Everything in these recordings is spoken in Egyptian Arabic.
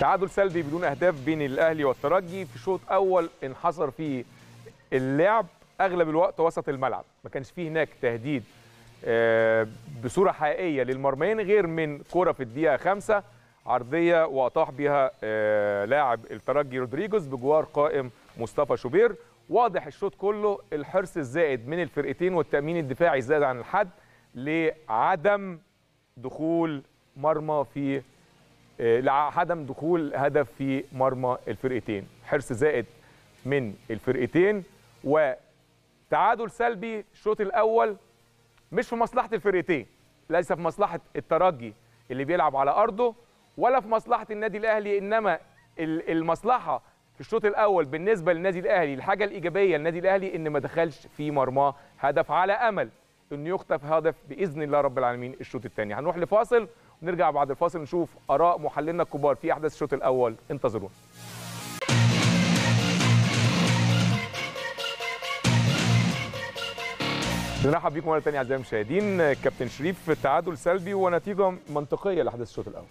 تعادل سلبي بدون اهداف بين الاهلي والترجي في شوط اول انحصر فيه اللعب اغلب الوقت وسط الملعب ما كانش فيه هناك تهديد آه، بصوره حقيقيه للمرميين غير من كره في الدقيقه خمسة عرضيه واطاح بها آه، لاعب الترجي رودريجوز بجوار قائم مصطفى شوبير واضح الشوط كله الحرص الزائد من الفرقتين والتامين الدفاعي زاد عن الحد لعدم دخول مرمى في آه، لعدم دخول هدف في مرمى الفرقتين حرص زائد من الفرقتين وتعادل سلبي الشوط الاول مش في مصلحه الفرقتين ليس في مصلحه الترجي اللي بيلعب على ارضه ولا في مصلحه النادي الاهلي انما ال- المصلحه في الشوط الاول بالنسبه للنادي الاهلي الحاجه الايجابيه للنادي الاهلي ان ما دخلش في مرماه هدف على امل انه يخطف هدف باذن الله رب العالمين الشوط الثاني هنروح لفاصل ونرجع بعد الفاصل نشوف اراء محللنا الكبار في احداث الشوط الاول انتظرونا بنرحب بيكم مره ثانيه اعزائي المشاهدين كابتن شريف تعادل سلبي ونتيجه منطقيه لاحداث الشوط الاول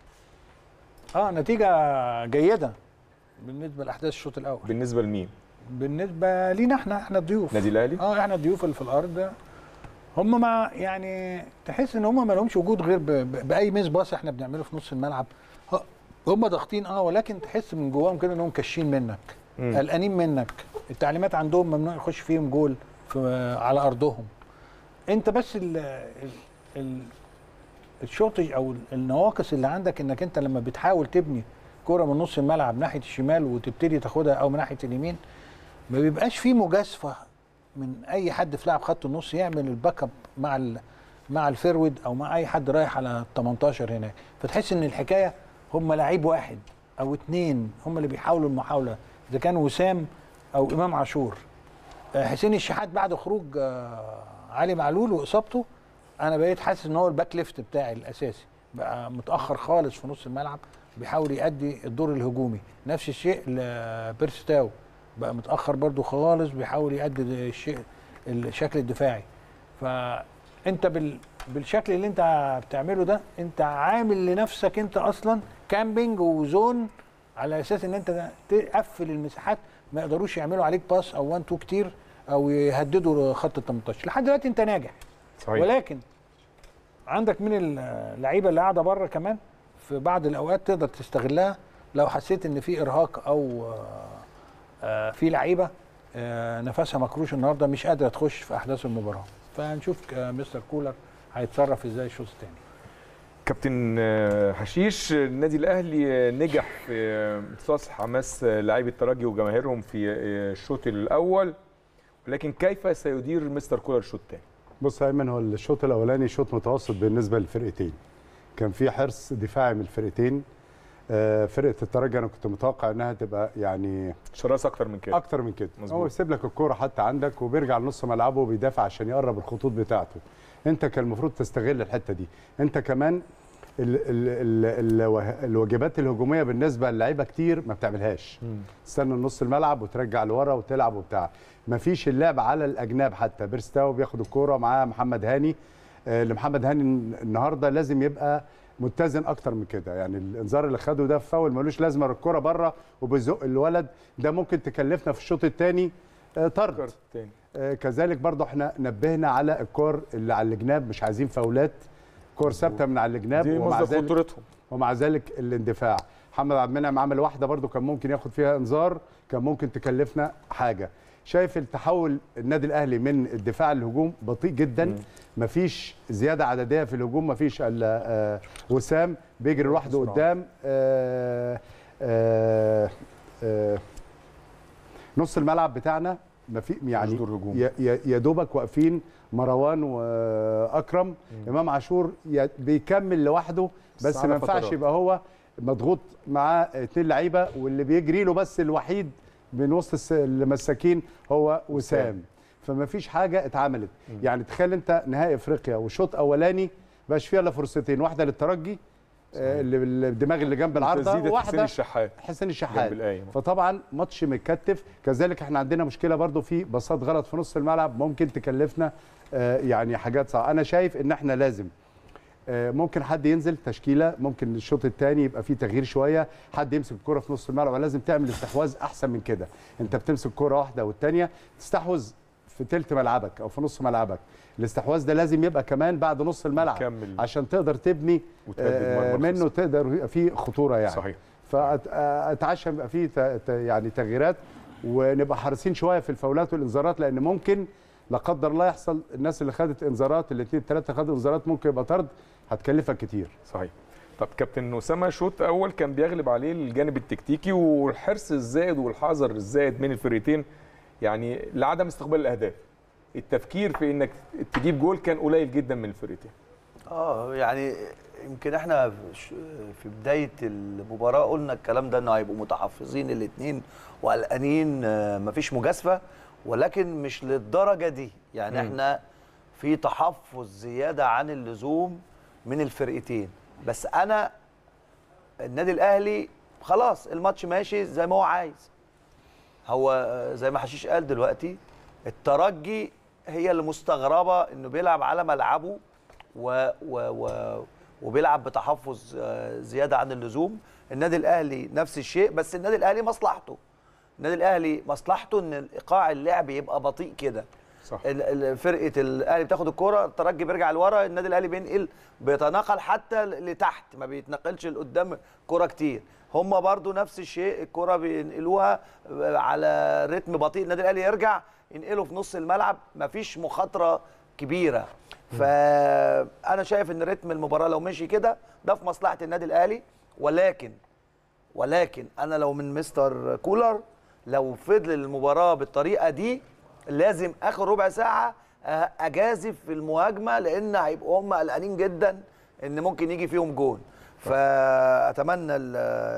اه نتيجه جيده بالنسبه لاحداث الشوط الاول بالنسبه لمين بالنسبه لينا احنا احنا الضيوف نادي الاهلي اه احنا الضيوف اللي في الارض هم ما يعني تحس ان هم ما لهمش وجود غير ب... ب... باي ميس باص احنا بنعمله في نص الملعب ه- هم ضاغطين اه ولكن تحس من جواهم كده انهم كاشين منك مم. قلقانين منك التعليمات عندهم ممنوع يخش فيهم جول في على ارضهم انت بس ال... ال... ال... الشورتج او النواقص اللي عندك انك انت لما بتحاول تبني كرة من نص الملعب ناحيه الشمال وتبتدي تاخدها او من ناحيه اليمين ما بيبقاش في مجازفه من اي حد في لاعب خط النص يعمل الباك اب مع ال مع الفيرود او مع اي حد رايح على 18 هناك فتحس ان الحكايه هم لعيب واحد او اتنين هم اللي بيحاولوا المحاوله اذا كان وسام او امام عاشور آه، حسين الشحات بعد خروج آه، علي معلول واصابته انا بقيت حاسس ان هو الباك ليفت بتاعي الاساسي بقى متاخر خالص في نص الملعب بيحاول يأدي الدور الهجومي نفس الشيء لبيرستاو بقى متاخر برضو خالص بيحاول يأدي الشيء الشكل الدفاعي فانت بال بالشكل اللي انت بتعمله ده انت عامل لنفسك انت اصلا كامبينج وزون على اساس ان انت تقفل المساحات ما يقدروش يعملوا عليك باس او 1 2 كتير او يهددوا خط ال 18 لحد دلوقتي انت ناجح صحيح ولكن عندك من اللعيبه اللي قاعده بره كمان في بعض الاوقات تقدر تستغلها لو حسيت ان في ارهاق او آه، آه، في لعيبه آه، نفسها مكروش النهارده مش قادره تخش في احداث المباراه فهنشوف آه، مستر كولر هيتصرف ازاي الشوط الثاني كابتن آه، حشيش النادي الاهلي آه، نجح في آه، امتصاص حماس آه، لاعبي الترجي وجماهيرهم في آه، الشوط الاول ولكن كيف سيدير مستر كولر الشوط الثاني بص يا ايمن هو الشوط الاولاني شوط متوسط بالنسبه للفرقتين كان في حرص دفاعي من الفرقتين آه، فرقه الترجي انا كنت متوقع انها تبقى يعني شراسه اكتر من كده اكتر من كده مظبوط. هو يسيب لك الكوره حتى عندك وبيرجع لنص ملعبه وبيدافع عشان يقرب الخطوط بتاعته انت كان المفروض تستغل الحته دي انت كمان ال ال ال ال الواجبات الهجوميه بالنسبه للعيبه كتير ما بتعملهاش تستنى نص الملعب وترجع لورا وتلعب وبتاع مفيش اللعب على الاجناب حتى بيرستاو بياخد الكوره معاه محمد هاني آه، لمحمد هاني النهارده لازم يبقى متزن اكتر من كده يعني الانذار اللي خده ده في فاول ملوش لازمه الكوره بره وبيزق الولد ده ممكن تكلفنا في الشوط الثاني طرد كارت تاني آه، كذلك برضو احنا نبهنا على الكور اللي على الجناب مش عايزين فاولات كور ثابته من على الجناب دي ومع مصدر ذلك خطورتهم ومع ذلك الاندفاع محمد عبد المنعم عمل واحده برضو كان ممكن ياخد فيها انذار كان ممكن تكلفنا حاجه شايف التحول النادي الاهلي من الدفاع للهجوم بطيء جدا مفيش زياده عدديه في الهجوم مفيش الا آه، وسام بيجري لوحده بسرعة. قدام آه، آه، آه، نص الملعب بتاعنا ما في يعني مش دور هجوم. يا- يا يا دوبك واقفين مروان واكرم امام عاشور يا- بيكمل لوحده بس بس على ما ينفعش فترات. يبقى هو مضغوط معاه اتنين لعيبه واللي بيجري له بس الوحيد من وسط الس- المساكين هو وسام فما فيش حاجه اتعملت يعني تخيل انت نهائي افريقيا وشوط اولاني بقاش فيها الا فرصتين واحده للترجي آه، اللي الدماغ اللي جنب العارضه تسديده حسين وواحده الشحات حسين الشحات جنب القايم. فطبعا ماتش متكتف كذلك احنا عندنا مشكله برضو في باصات غلط في نص الملعب ممكن تكلفنا آه، يعني حاجات صعبه انا شايف ان احنا لازم آه، ممكن حد ينزل تشكيله ممكن الشوط الثاني يبقى فيه تغيير شويه حد يمسك الكره في نص الملعب لازم تعمل استحواذ احسن من كده انت بتمسك كره واحده والثانيه تستحوذ في تلت ملعبك او في نص ملعبك الاستحواذ ده لازم يبقى كمان بعد نص الملعب يكمل. عشان تقدر تبني وتهدد آه، مرمى منه تقدر يبقى فيه خطوره يعني صحيح فاتعشى يبقى فيه ت- ت- يعني تغييرات ونبقى حريصين شويه في الفاولات والانذارات لان ممكن لا قدر الله يحصل الناس اللي خدت انذارات الاثنين الثلاثه خدوا انذارات ممكن يبقى طرد هتكلفك كتير صحيح طب كابتن اسامه شوط اول كان بيغلب عليه الجانب التكتيكي والحرص الزائد والحذر الزائد من الفريقين يعني لعدم استقبال الاهداف التفكير في انك تجيب جول كان قليل جدا من الفريقين اه يعني يمكن احنا ش- في بدايه المباراه قلنا الكلام ده انه هيبقوا متحفظين الاثنين وقلقانين آه، مفيش مجازفه ولكن مش للدرجه دي يعني مم. احنا في تحفظ زياده عن اللزوم من الفرقتين بس انا النادي الاهلي خلاص الماتش ماشي زي ما هو عايز هو آه، زي ما حشيش قال دلوقتي الترجي هي اللي مستغربه انه بيلعب على ملعبه و و و وبيلعب بتحفظ آه، زياده عن اللزوم النادي الاهلي نفس الشيء بس النادي الاهلي مصلحته النادي الاهلي مصلحته ان ايقاع اللعب يبقى بطيء كده صح ال- ال- فرقه الاهلي بتاخد الكره الترجي بيرجع لورا النادي الاهلي بينقل بيتناقل حتى لتحت ما بيتنقلش لقدام كره كتير هم برضو نفس الشيء الكره بينقلوها على رتم بطيء النادي الاهلي يرجع ينقله في نص الملعب مفيش مخاطره كبيره فانا شايف ان رتم المباراه لو مشي كده ده في مصلحه النادي الاهلي ولكن ولكن انا لو من مستر كولر لو فضل المباراه بالطريقه دي لازم اخر ربع ساعه أه، اجازف في المهاجمه لان هيبقوا هم قلقانين جدا ان ممكن يجي فيهم جون فاتمنى ال-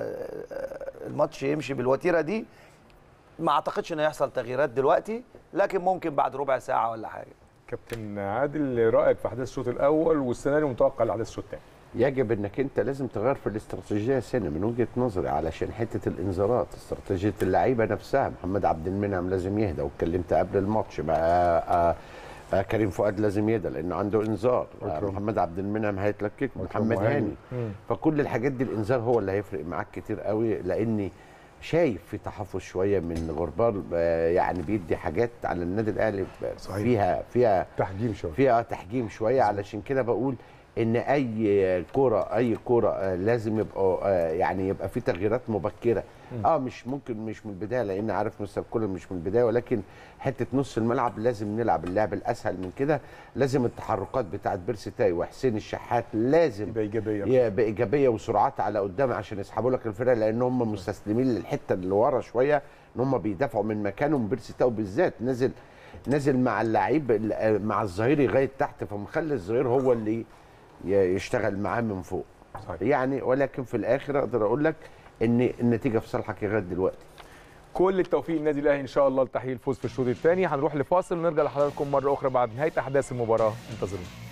الماتش يمشي بالوتيره دي ما اعتقدش ان هيحصل تغييرات دلوقتي لكن ممكن بعد ربع ساعه ولا حاجه كابتن عادل رايك في احداث الشوط الاول والسيناريو المتوقع لاحداث الشوط الثاني يجب انك انت لازم تغير في الاستراتيجيه سنه من وجهه نظري علشان حته الانذارات استراتيجيه اللعيبه نفسها محمد عبد المنعم لازم يهدى واتكلمت قبل الماتش بقى آه آه كريم فؤاد لازم يهدى لانه عنده انذار آه أكرم. محمد عبد المنعم هيتلكك أكرم محمد وهاني. هاني فكل الحاجات دي الانذار هو اللي هيفرق معاك كتير قوي لاني شايف في تحفظ شويه من غربال آه، يعني بيدي حاجات على النادي الاهلي صحيح. فيها فيها تحجيم شويه فيها تحجيم شويه علشان كده بقول ان اي كوره اي كوره آه، لازم يبقى آه، يعني يبقى في تغييرات مبكره اه مش ممكن مش من البدايه لان عارف مستر كولر مش من البدايه ولكن حته نص الملعب لازم نلعب اللعب الاسهل من كده لازم التحركات بتاعت بيرسي تاي وحسين الشحات لازم يبقى ايجابيه هي بايجابيه وسرعات على قدام عشان يسحبوا لك الفرقه لان هم مستسلمين للحته اللي ورا شويه ان هم بيدافعوا من مكانهم بيرسي تاو بالذات نزل نزل مع اللعيب ال- مع الظهير لغايه تحت فمخلي الظهير هو اللي ي- يشتغل معاه من فوق صحيح. يعني ولكن في الاخر اقدر اقول لك ان النتيجه في صالحك لغايه دلوقتي كل التوفيق للنادي الاهلي ان شاء الله لتحقيق الفوز في الشوط الثاني هنروح لفاصل ونرجع لحضراتكم مره اخرى بعد نهايه احداث المباراه انتظرونا